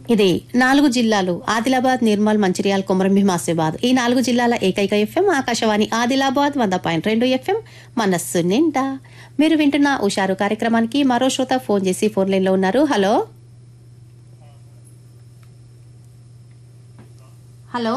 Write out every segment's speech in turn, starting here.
ఇది నాలుగు జిల్లాలు ఆదిలాబాద్ నిర్మల్ మంచిర్యాల కొమరంభీం ఆసిఫాబాద్ ఈ నాలుగు జిల్లాల ఏకైక ఎఫ్ఎం ఆకాశవాణి ఆదిలాబాద్ వంద పాయింట్ రెండు ఎఫ్ఎం మనస్సు నిండా మీరు వింటున్న ఉషారు కార్యక్రమానికి మరో శ్రోత ఫోన్ చేసి ఫోన్ లైన్ లో ఉన్నారు హలో హలో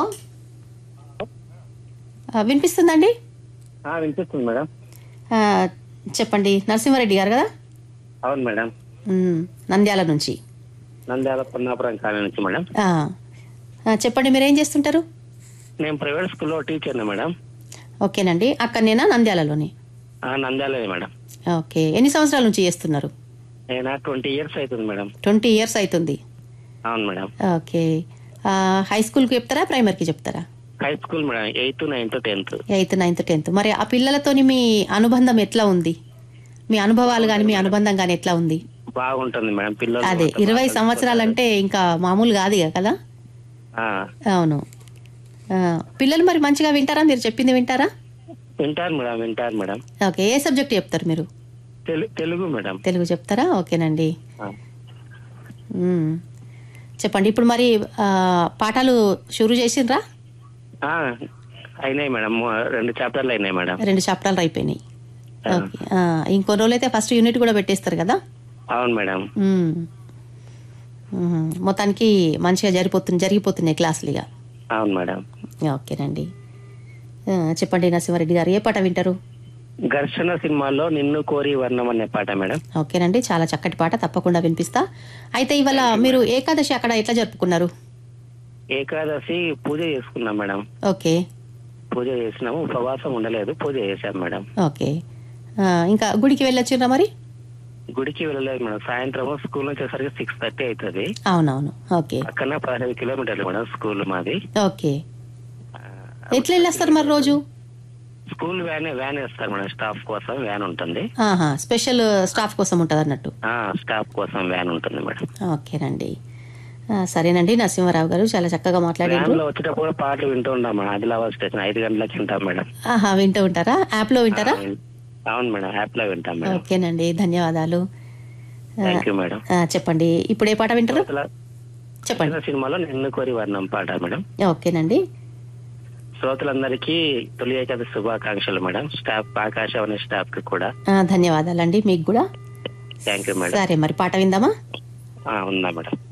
ఆ, వినిపిస్తుందండి ఆ, వినిపిస్తుంది మేడం ఆ, చెప్పండి నరసింహారెడ్డి గారు కదా అవును మేడం మ్, నంద్యాల నుంచి నంద్యాల పొన్నాపురం కాలనీ నుంచి మేడం ఆ, ఆ, చెప్పండి మీరు ఏం చేస్తుంటారు నేను ప్రైవేట్ స్కూల్లో టీచర్ని మేడం ఓకేనండి అక్కడనేనా నంద్యాలలోనే ఆ, నంద్యాలే మేడం ఓకే ఎన్ని సంవత్సరాల నుంచి చేస్తున్నారు నేను ట్వంటీ ఇయర్స్ అవుతుంది మేడం ట్వంటీ ఇయర్స్ అవుతుంది అవును మేడం ఓకే ఆ, హై స్కూల్కి చెప్తారా ప్రైమరీకి చెప్తారా high school madam eighth ninth tenth eighth ninth tenth మరి ఆ పిల్లలతోని మీ అనుబంధం ఎట్లా ఉంది మీ అనుభవాలు కానీ మీ అనుబంధం కానీ ఎట్లా ఉంది బాగుంటుంది మేడం పిల్లలు అదే అంతా ఇరవై బాగా సంవత్సరాలు అంటే ఇంకా మామూలు కాదు ఇక కదా ఆ, అవును ఆ, పిల్లలు మరి మంచిగా వింటారా మీరు చెప్పింది వింటారా వింటారు మేడం వింటారు మేడం ఓకే ఏ సబ్జెక్ట్ చెప్తారు మీరు తెలు తెలుగు మేడం తెలుగు చెప్తారా ఓకేనండి ఆ, మ్మ్. చెప్పండి ఇప్పుడు మరి ఆ, పాఠాలు షురూ చేసిండ్రా ఆ, అయినాయి మేడం మూ- రెండు చాప్టర్లు అయినాయి మేడం రెండు చాప్టర్లు అయిపోయినాయి ఓకే ఆ, ఇంకొన్ని రోజులు అయితే ఫస్ట్ యూనిట్ కూడా పెట్టేస్తారు కదా అవును మేడం మ్మ్. మ్మ్. మొత్తానికి మంచిగా జరిపోతుంది జరిగిపోతున్నాయి క్లాసులు ఇక అవును మేడం ఓకేనండి ఆ, చెప్పండి నరసింహారెడ్డి గారు ఏ పాట వింటారు ఘర్షణ సినిమాలో నిన్ను కోరి వర్ణం అనే పాట మేడం ఓకేనండి చాలా చక్కటి పాట తప్పకుండా వినిపిస్తా అయితే ఇవాళ మీరు ఏకాదశి అక్కడ ఎట్లా జరుపుకున్నారు ఏకాదశి పూజ చేసుకున్నాం మేడం ఓకే పూజ చేసినాము ఉపవాసం ఉండలేదు పూజ చేశాం మేడం ఓకే ఆ, ఇంకా గుడికి వెళ్ళొచ్చిండ్రా మరి గుడికి వెళ్ళలేదు మేడం సాయంత్రం స్కూల్ నుంచి వచ్చేసరికి సిక్స్ థర్టీ అవుతుంది అవునవును ఓకే పక్కన పదహైదు కిలోమీటర్లు మేడం స్కూల్ మాది ఓకే ఎట్లా వెళ్ళొస్తారు మరి రోజు స్కూల్ వ్యాన్ వ్యాన్ వేస్తారు మేడం స్టాఫ్ కోసం వ్యాన్ ఉంటుంది ఆహా స్పెషల్ స్టాఫ్ కోసం ఉంటుంది అన్నట్టు ఆ స్టాఫ్ కోసం వ్యాన్ ఉంటుంది మేడం ఓకేనండి ఆ, సరేనండి నరసింహారావు గారు చాలా చక్కగా వ్యాన్ మాట్లాడారు లో వచ్చేటప్పుడు కూడా పాటలు వింటూ ఉంటాం మేడం ఆదిలాబాద్ స్టేషన్ ఐదు గంటలకు వింటాం మేడం ఆహా వింటూ ఉంటారా యాప్లో వింటారా ఆ, అవును మేడం యాప్ లో వింటాం మేడం ఓకేనండి ధన్యవాదాలు ఆ, థ్యాంక్ యూ మేడం ఆ, చెప్పండి ఇప్పుడు ఏ పాట వింటారు అసలు చెప్పండి చిన్న సినిమాలో నిన్ను కోరి వర్ణం పాట మేడం ఓకేనండి శ్రోతలందరికీ తొలి ఏకాదశి శుభాకాంక్షలు మేడం స్టాఫ్ ఆకాశవాణి స్టాఫ్ కి కూడా ఆ, ధన్యవాదాలండి మీకు కూడా థ్యాంక్ యూ మేడం సరే మరి పాట విందామా ఆ, ఉందా మేడం